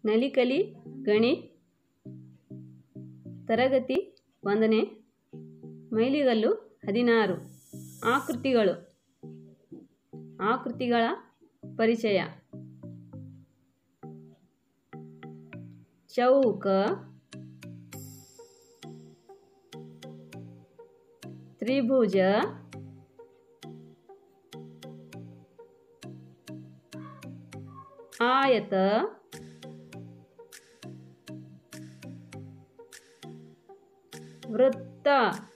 ನಲಿಕಲಿ ಗಣಿ ತರಗತಿ ಒಂದನೇ ಮೈಲಿಗಲ್ಲು ಹದಿನಾರು ಆಕೃತಿಗಳು ಆಕೃತಿಗಳ ಪರಿಚಯ ಚೌಕ ತ್ರಿಭುಜ ಆಯತ ವೃತ್ತ